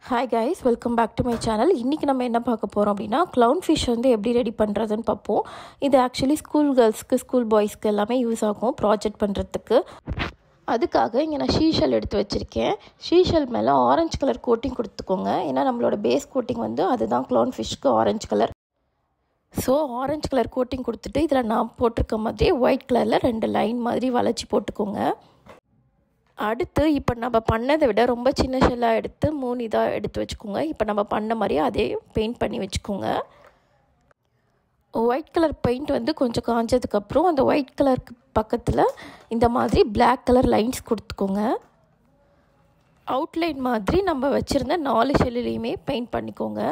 hi guys welcome back to my channel இன்றைக்கி நம்ம என்ன பார்க்க போகிறோம் அப்படின்னா க்ளவுன் ஃபிஷ் வந்து எப்படி ரெடி பண்ணுறதுன்னு பார்ப்போம் இது ஆக்சுவலி ஸ்கூல் கேர்ள்ஸ்க்கு ஸ்கூல் பாய்ஸ்க்கு எல்லாமே யூஸ் ஆகும் ப்ராஜெக்ட் பண்ணுறதுக்கு அதுக்காக இங்கே நான் ஷீஷல் எடுத்து வச்சுருக்கேன் ஷீஷல் மேலே ஆரஞ்சு கலர் கோட்டிங் கொடுத்துக்கோங்க ஏன்னா நம்மளோட பேஸ் கோட்டிங் வந்து அதுதான் க்ளவுன் ஃபிஷ்க்கு orange colour so orange colour coating கொடுத்துட்டு இதில் நான் போட்டிருக்க மாதிரி ஒயிட் கலரில் ரெண்டு லைன் மாதிரி வளைச்சி போட்டுக்கோங்க அடுத்து இப்போ நம்ம பண்ணதை விட ரொம்ப சின்ன ஷெல்லாக எடுத்து மூணு இதாக எடுத்து வச்சுக்கோங்க இப்போ நம்ம பண்ண மாதிரியே அதே பெயிண்ட் பண்ணி வச்சுக்கோங்க ஒயிட் கலர் பெயிண்ட் வந்து கொஞ்சம் காஞ்சதுக்கப்புறம் அந்த ஒயிட் கலருக்கு பக்கத்தில் இந்த மாதிரி பிளாக் கலர் லைன்ஸ் கொடுத்துக்கோங்க அவுட்லைன் மாதிரி நம்ம வச்சுருந்த நாலு ஷெல்லுலேயுமே பெயிண்ட் பண்ணிக்கோங்க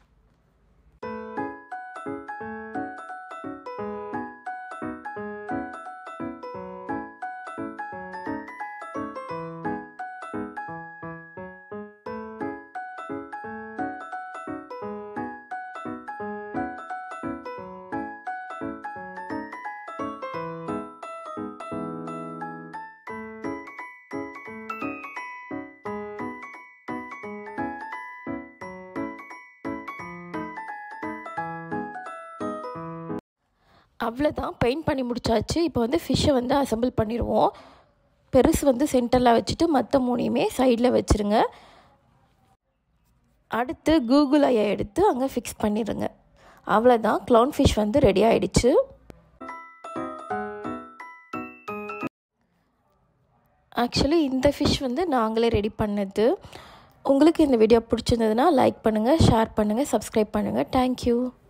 அவ்வளோதான் பெயிண்ட் பண்ணி முடிச்சாச்சு இப்போ வந்து ஃபிஷ்ஷை வந்து அசம்பிள் பண்ணிடுவோம் பெருசு வந்து சென்டரில் வச்சுட்டு மற்ற மூணையுமே சைடில் வச்சுருங்க அடுத்து கூகுள் ஐயை எடுத்து அங்கே ஃபிக்ஸ் பண்ணிடுங்க அவ்வளோதான் க்ளவுன் ஃபிஷ் வந்து ரெடி ஆகிடுச்சு ஆக்சுவலி இந்த ஃபிஷ் வந்து நாங்களே ரெடி பண்ணது உங்களுக்கு இந்த வீடியோ பிடிச்சிருந்ததுன்னா லைக் பண்ணுங்கள் ஷேர் பண்ணுங்கள் சப்ஸ்கிரைப் பண்ணுங்கள் தேங்க்யூ